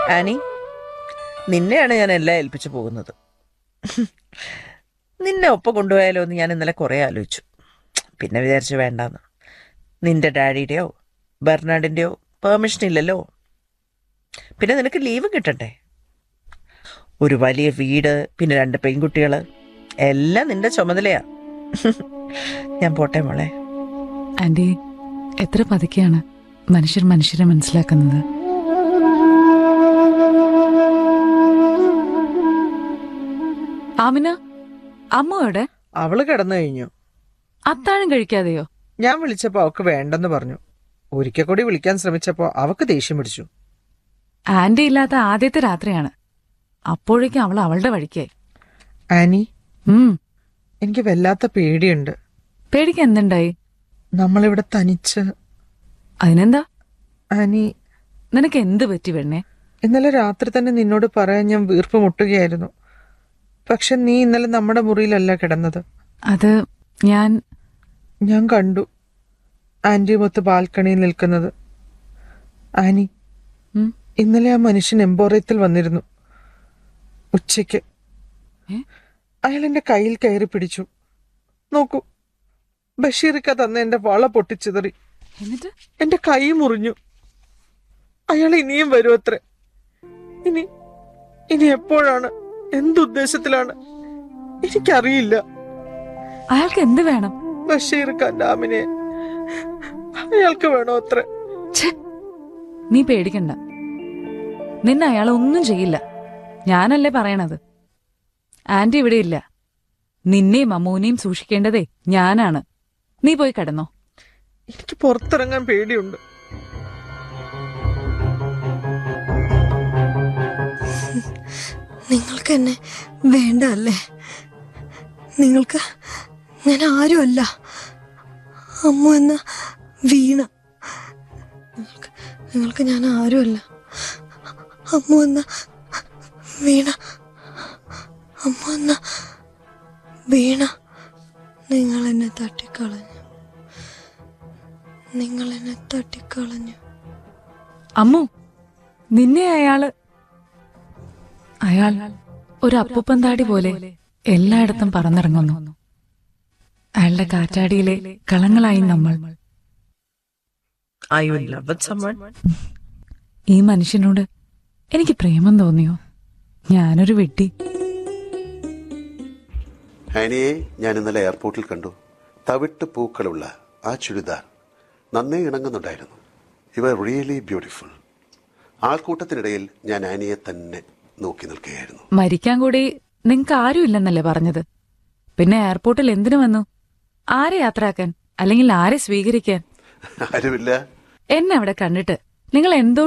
Annie നിന്നെയാണ് ഞാൻ എല്ലാം ഏൽപ്പിച്ചു പോകുന്നത് നിന്നെ ഒപ്പം കൊണ്ടുപോയാലോ എന്ന് ഞാൻ ഇന്നലെ കുറേ ആലോചിച്ചു പിന്നെ വിചാരിച്ചു വേണ്ടാന്ന് നിന്റെ ഡാഡിയുടെയോ ബെർണാഡിൻ്റെയോ പെർമിഷൻ ഇല്ലല്ലോ പിന്നെ നിനക്ക് ലീവ് കിട്ടണ്ടേ ഒരു വലിയ വീട് പിന്നെ രണ്ട് പെൺകുട്ടികൾ എല്ലാം നിന്റെ ചുമതലയാ ഞാൻ പോട്ടെ മോളെ ആന്റി എത്ര പതുക്കെയാണ് മനുഷ്യർ മനുഷ്യരെ മനസ്സിലാക്കുന്നത് ആമിന അമ്മ എവിടെ അവള് കിടന്നു കഴിഞ്ഞു അത്താഴം കഴിക്കാതെയോ ഞാൻ വിളിച്ചപ്പോൾ അവൾക്ക് വേണ്ടെന്ന് പറഞ്ഞു ഒരിക്കൽ കൂടി വിളിക്കാൻ ശ്രമിച്ചപ്പോൾ അവൾക്ക് ദേഷ്യം പിടിച്ചു ആന്റി ഇല്ലാത്ത ആദ്യത്തെ രാത്രിയാണ് അപ്പോഴേക്കും അവൾ അവളുടെ വഴിക്കായി ആനി ഉം എനിക്ക് വല്ലാത്ത പേടിയുണ്ട് പേടിക്ക് എന്തുണ്ടായി നമ്മളിവിടെ തനിച്ച് അതിനെന്താ ആനി നിനക്ക് എന്ത് പറ്റി വെണ്ണേ ഇന്നലെ രാത്രി തന്നെ നിന്നോട് പറയാൻ ഞാൻ വീർപ്പ് മുട്ടുകയായിരുന്നു പക്ഷെ നീ ഇന്നലെ നമ്മുടെ മുറിയിലല്ല കിടന്നത് അത് ഞാൻ ഞാൻ കണ്ടു ആന്റിയുമൊത്ത് ബാൽക്കണിയിൽ നിൽക്കുന്നത് ആനി ഉം, ഇന്നലെ ആ മനുഷ്യൻ എംബോറിയത്തിൽ വന്നിരുന്നു ഉച്ചയ്ക്ക് ഏ? അയാൾ എന്റെ കയ്യിൽ കയറി പിടിച്ചു നോക്കൂ ബഷീറിക്ക തന്ന എന്റെ വള പൊട്ടിച്ചിതറി എന്നിട്ട് എന്റെ കൈ മുറിഞ്ഞു അയാൾ ഇനിയും വരും അത്രേ ഇനി ഇനി എപ്പോഴാണ് എന്തുദ്ദേശത്തിലാണ് എനിക്കറിയില്ല അയാൾക്ക് എന്ത് വേണം ബഷീർ ഡാമിനെ അയാൾക്ക് വേണോ അത്ര ഛെ, നീ പേടിക്കണ്ട നിന്നെ അയാൾ ഒന്നും ചെയ്യില്ല ഞാനല്ലേ പറയണത് ആന്റി ഇവിടെ ഇല്ല നിന്നെയും അമ്മൂനെയും സൂക്ഷിക്കേണ്ടതേ ഞാനാണ് നീ പോയി കിടന്നോ എനിക്ക് പുറത്തിറങ്ങാൻ പേടിയുണ്ട് നിങ്ങൾക്ക് എന്നെ വേണ്ട അല്ലേ നിങ്ങൾക്ക് ഞാൻ ആരുമല്ല അമ്മ എന്ന വീണ നിങ്ങൾക്ക് നിങ്ങൾക്ക് ഞാൻ ആരുമല്ല അമ്മ എന്ന വീണ അമ്മ എന്ന വീണ നിങ്ങൾ എന്നെ തട്ടിക്കളഞ്ഞു നിങ്ങൾ എന്നെ തട്ടിക്കളഞ്ഞു അമ്മു നിന്നെ അയാള് അയാൾ ഒരു അപ്പുപ്പന്താടി പോലെ എല്ലായിടത്തും പറന്നിറങ്ങുന്നു അയാളുടെ കാറ്റാടിയിലെ കളങ്ങളായി നമ്മൾ Are you in love with someone? ഈ മനുഷ്യനോട് എനിക്ക് പ്രേമം തോന്നിയോ ഞാനൊരു വെട്ടി ആനിയെ ഞാൻ ഇന്നലെ എയർപോർട്ടിൽ കണ്ടു തവിട്ട് പൂക്കളുള്ള ആ ചുരിദാർ നന്നേ ഇണങ്ങുന്നുണ്ടായിരുന്നു ഇവ റിയലി ബ്യൂട്ടിഫുൾ ആൾക്കൂട്ടത്തിനിടയിൽ ഞാൻ ആനിയെ തന്നെ നോക്കി നിൽക്കുകയായിരുന്നു മരിക്കാൻ കൂടി നിങ്ങക്ക് ആരും ഇല്ലെന്നല്ലേ പറഞ്ഞത് പിന്നെ എയർപോർട്ടിൽ എന്തിനു വന്നു ആരെ യാത്രയാക്കാൻ അല്ലെങ്കിൽ ആരെ സ്വീകരിക്കാൻ ആരുമില്ല എന്നെ അവിടെ കണ്ടിട്ട് നിങ്ങൾ എന്തോ